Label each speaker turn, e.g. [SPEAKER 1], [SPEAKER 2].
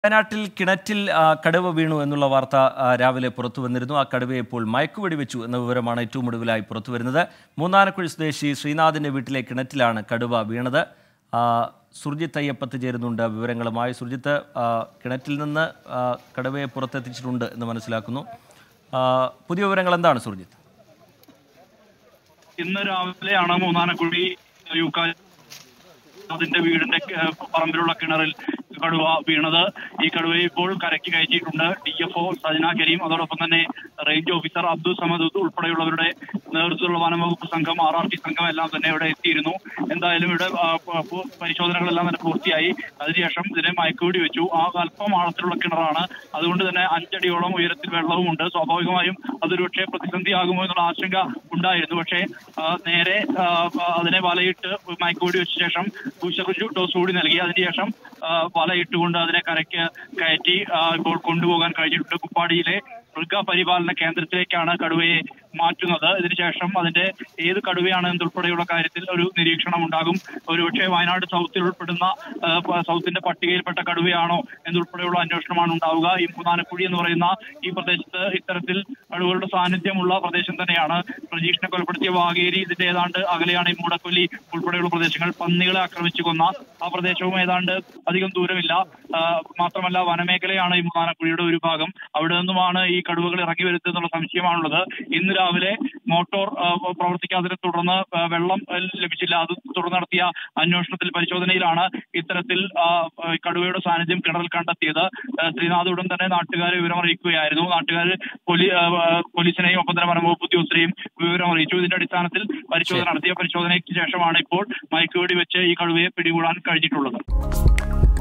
[SPEAKER 1] വയനാട്ടിൽ കിണറ്റിൽ ആ, കടുവ വീണു എന്നുള്ള വാർത്ത ആ, രാവിലെ പുറത്തു വന്നിരുന്നു ആ കടുവയെ ഇപ്പോൾ മയക്കുവെടി വെച്ചു എന്ന വിവരമാണ് ഏറ്റവും ഒടുവിലായി പുറത്തു വരുന്നത് മൂന്നാനക്കുഴി സ്വദേശി ശ്രീനാഥിന്റെ വീട്ടിലെ കിണറ്റിലാണ് കടുവ വീണത് ആ, സുർജിത്ത് അയ്യപ്പത്ത് ചേരുന്നുണ്ട് വിവരങ്ങളുമായി സുർജിത്ത് ആ, കിണറ്റിൽ നിന്ന് ആ, കടുവയെ പുറത്തെത്തിച്ചിട്ടുണ്ട് എന്ന് മനസ്സിലാക്കുന്നു ആ, പുതിയ വിവരങ്ങൾ എന്താണ് സുർജിത്ത്
[SPEAKER 2] ഇന്ന് രാവിലെയാണ് മൂന്നാനക്കുഴി യൂക്കാ അതിന്റെ വീടിന്റെ ഏഹ്, പറമ്പിലുള്ള കിണറിൽ കടുവ വീണത് ഈ കടുവയെ ഇപ്പോൾ കരയ്ക്ക് കയറ്റിയിട്ടുണ്ട് D F O Sajana Kareem അതോടൊപ്പം തന്നെ റേഞ്ച് ഓഫീസർ അബ്ദുൾ സമദ് ഉൾപ്പെടെയുള്ളവരുടെ നേതൃത്വത്തിലുള്ള വനംവകുപ്പ് സംഘം ആർ ആർ ടി സംഘം എല്ലാം തന്നെ ഇവിടെ എത്തിയിരുന്നു എന്തായാലും ഇവിടെ ആ, പ- പ- പരിശോധനകളെല്ലാം തന്നെ പൂർത്തിയായി അതിനുശേഷം ഇതിനെ മയക്കുവെടി വെച്ചു ആ അല്പം ആഴത്തിലുള്ള കിണറാണ് അതുകൊണ്ട് തന്നെ അഞ്ചടിയോളം ഉയരത്തിൽ വെള്ളവുമുണ്ട് സ്വാഭാവികമായും അതൊരു പക്ഷേ പ്രതിസന്ധിയാകുമോ എന്നുള്ള ആശങ്ക ഉണ്ടായിരുന്നു പക്ഷേ ആ, നേരെ ആ, അതിനെ വലയിട്ട് മയക്കുവെടി വെച്ച ശേഷം കുശകുശു ഡോസ് കൂടി നൽകി അതിനുശേഷം ആ, വലയിട്ടുകൊണ്ട് അതിനെ കരയ്ക്ക് കയറ്റി ആ, ഇപ്പോൾ കൊണ്ടുപോകാൻ കഴിഞ്ഞിട്ടുണ്ട് കുപ്പാടിയിലെ മൃഗപരിപാലന കേന്ദ്രത്തിലേക്കാണ് കടുവയെ മാറ്റുന്നത് ഇതിനുശേഷം അതിന്റെ ഏത് കടുവയാണ് എന്നതുൾപ്പെടെയുള്ള കാര്യത്തിൽ ഒരു നിരീക്ഷണം ഉണ്ടാകും ഒരുപക്ഷെ വയനാട് സൗത്തിൽ ഉൾപ്പെടുന്ന ആ, പ- സൗത്തിന്റെ പട്ടികയിൽപ്പെട്ട കടുവയാണോ എന്നുൾപ്പെടെയുള്ള അന്വേഷണമാണ് ഉണ്ടാവുക ഈ മൂന്നാനക്കുഴി എന്ന് പറയുന്ന ഈ പ്രദേശത്ത് ഇത്തരത്തിൽ കടുവകളുടെ സാന്നിധ്യമുള്ള പ്രദേശം തന്നെയാണ് പ്രജീഷിനെ കൊലപ്പെടുത്തിയ വാഗേരി ഇതിന്റെ ഏതാണ്ട് അകലെയാണ് ഈ മൂടക്കൊല്ലി ഉൾപ്പെടെയുള്ള പ്രദേശങ്ങൾ പന്നികളെ ആക്രമിച്ചു കൊന്ന ആ പ്രദേശവും ഏതാണ്ട് അധികം ദൂരമില്ല ആ, മാത്രമല്ല വനമേഖലയാണ് ഈ മൂന്നാനക്കുഴിയുടെ ഒരു ഭാഗം അവിടെ നിന്നുമാണ് ഈ കടുവകൾ ഇറങ്ങി വരുന്നത് എന്നുള്ള സംശയമാണുള്ളത് ഇന്ന് രാവിലെ മോട്ടോർ ആ, പ്രവർത്തിക്കാത്തതിനെ തുടർന്ന് ആ, വെള്ളം ആ, ലഭിച്ചില്ല അത് തുടർന്ന് നടത്തിയ അന്വേഷണത്തിൽ പരിശോധനയിലാണ് ഇത്തരത്തിൽ ആ, ആ, കടുവയുടെ സാന്നിധ്യം കിണറിൽ കണ്ടെത്തിയത് ആ, ശ്രീനാഥ് ഉടൻ തന്നെ നാട്ടുകാരെ വിവരം അറിയിക്കുകയായിരുന്നു നാട്ടുകാർ പോലീ ആ, ആ, പോലീസിനെയും ഒപ്പം തന്നെ വനംവകുപ്പ് ഉദ്യോഗസ്ഥരെയും വിവരം അറിയിച്ചു ഇതിന്റെ അടിസ്ഥാനത്തിൽ പരിശോധന നടത്തിയ പരിശോധനയ്ക്ക് ശേഷമാണ് ഇപ്പോൾ മയക്കുവെടി വെച്ച് ഈ കടുവയെ പിടികൂടാൻ കഴിഞ്ഞിട്ടുള്ളത്